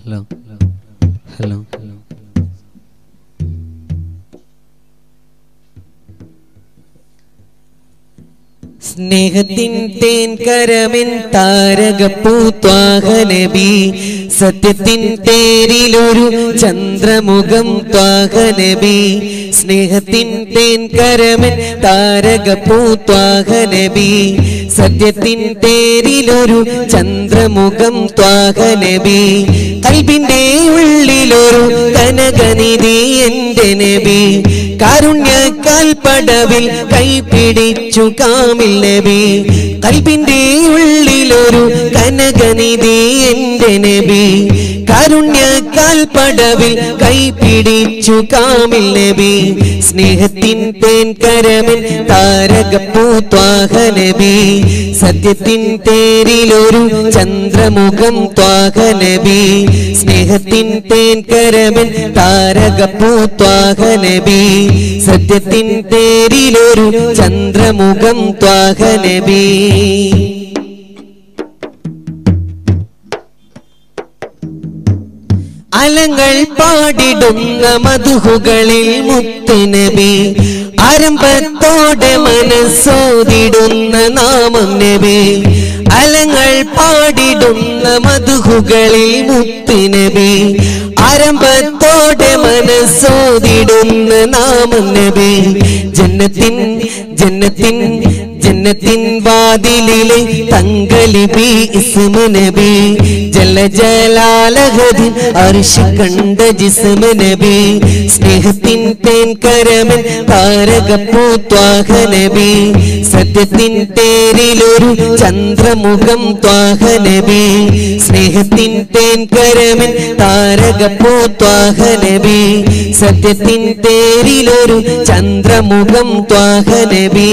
hello hello സ്നേഹത്തിൻ തേൻ കരമിൻ താരകപ്പൂത്വാഹനബി സത്യത്തിൻ തേരിലൊരു ചന്ദ്രമുഖം ത്വാഹനബി സ്നേഹത്തിൻ തേൻ കരമിൻ താരകപ്പൂത്വാഹനബി സത്യത്തിൻ തേരിലൊരു ചന്ദ്രമുഖം ത്വാഹനബി കൽബിന്റെ ഉള്ളിലൊരു കനകനിധി എന്റെ നബി കാരുണ്യക്കാൽ പടവിൽ കൈപിടിച്ചു കാമിൽ നബി കൽബിന്റെ ഉള്ളിലൊരു കനകനിധി എന്റെ നബി കാരുണ്യക്കാൽ പടവിൽ കൈപിടിച്ചു കാമിൽ നബി സ്നേഹത്തിൻ തേൻ കരമിൽ താരകപ്പൂത്വാഹ നബി സത്യത്തിൻ തേരിലൊരു ചന്ദ്രമുഖം ത്വാഹ നബി സ്നേഹത്തിൻ തേൻ കരമിൽ താരകപ്പൂത്വാഹ നബി സത്യത്തിൻ തേരിലൊരു ചന്ദ്രമുഖം ത്വാഹ നബി അലങ്ങൾ പാടിടുന്ന മധുഹുകളിൽ മുത്തുനബി ആരംഭത്തോടെ മനസ്സോതിടുന്ന നാമം നബി അലങ്ങൾ പാടിടുന്ന മധുഹുകളിൽ മുത്തുനബി ആരംഭത്തോടെ മനസ്സോതിടുന്ന നാമം നബി ജന്നത്തിൻ ജന്നത്തിൻ ജന്നത്തിൻ വാതിലിലെ തങ്കലിബി ഇസ്മ നബി ജല ജലാലഹദിൻ അർഷ് കണ്ട ജിസ്മ നബി സ്നേഹത്തിൻ തേൻ കരമൻ താരകപ്പൂത്വാഹ നബി സത്യത്തിൻ തേരിലൊരു ചന്ദ്രമുഖം ത്വാഹ നബി സ്നേഹത്തിൻ തേൻ കരമൻ താരകപ്പൂത്വാഹ നബി സത്യത്തിൻ തേരിലൊരു ചന്ദ്രമുഖം ത്വാഹ നബി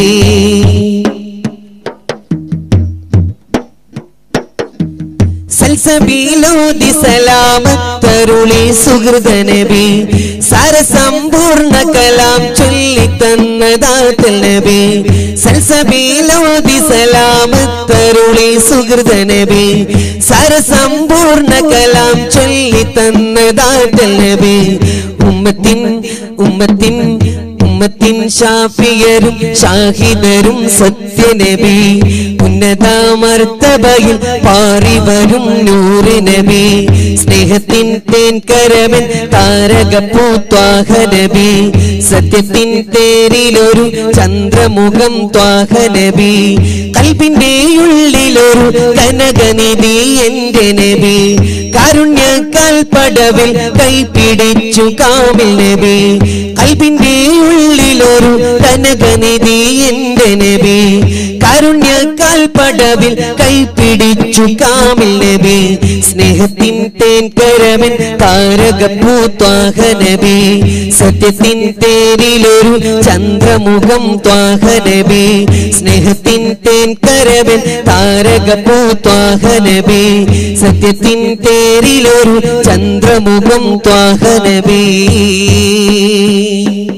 സൽസബീലോതി സലാമത്തരുളി സുഹൃത നബി സാരസമ്പൂർണ്ണ കലാം ചൊല്ലി തന്നതാത്തൽ നബി സൽസബീലോതി സലാമത്തരുളി സുഹൃത നബി സാരസമ്പൂർണ്ണ കലാം ചൊല്ലി തന്നതാത്തൽ നബി ഉമ്മത്തിൻ ഉമ്മത്തിൻ ഉമ്മത്തിൻ ഷാഫിയരും ഷാഹിദരും സത്യനബി ഉന്നതമർത്തബയിൽ പാറി വരും നൂറ് നബി സ്നേഹത്തിൻ തേൻ കരമൻ താരകപ്പൂത്വാഹ നബി സത്യത്തിൻ തേരിലൊരു ചന്ദ്രമുഖം ത്വാഹ നബി കൽബിന്റെ ഉള്ളിലൊരു കനകനിധി എന്റെ നബി കാരുണ്യക്കാൽ പടവിൽ കൈപിടിച്ചു കാമിൽ നബി കൽബിന്റെ ഉള്ളിലൊരു കനകനിധി എന്റെ നബി കാരുണ്യക്കാൽ പടവിൽ കൈപിടിച്ചു കാമിൽ നബി സ്നേഹത്തിൻ തേൻ കരമൻ താരകപ്പൂത്വാഹ നബി സത്യത്തിൻ തേരിലൊരു ചന്ദ്രമുഖം ത്വാഹ നബി സ്നേഹത്തിൻ തേൻ കരമൻ താരകപ്പൂത്വാഹ നബി സത്യത്തിൻ തേരിലൊരു ചന്ദ്രമുഖം ത്വാഹ നബി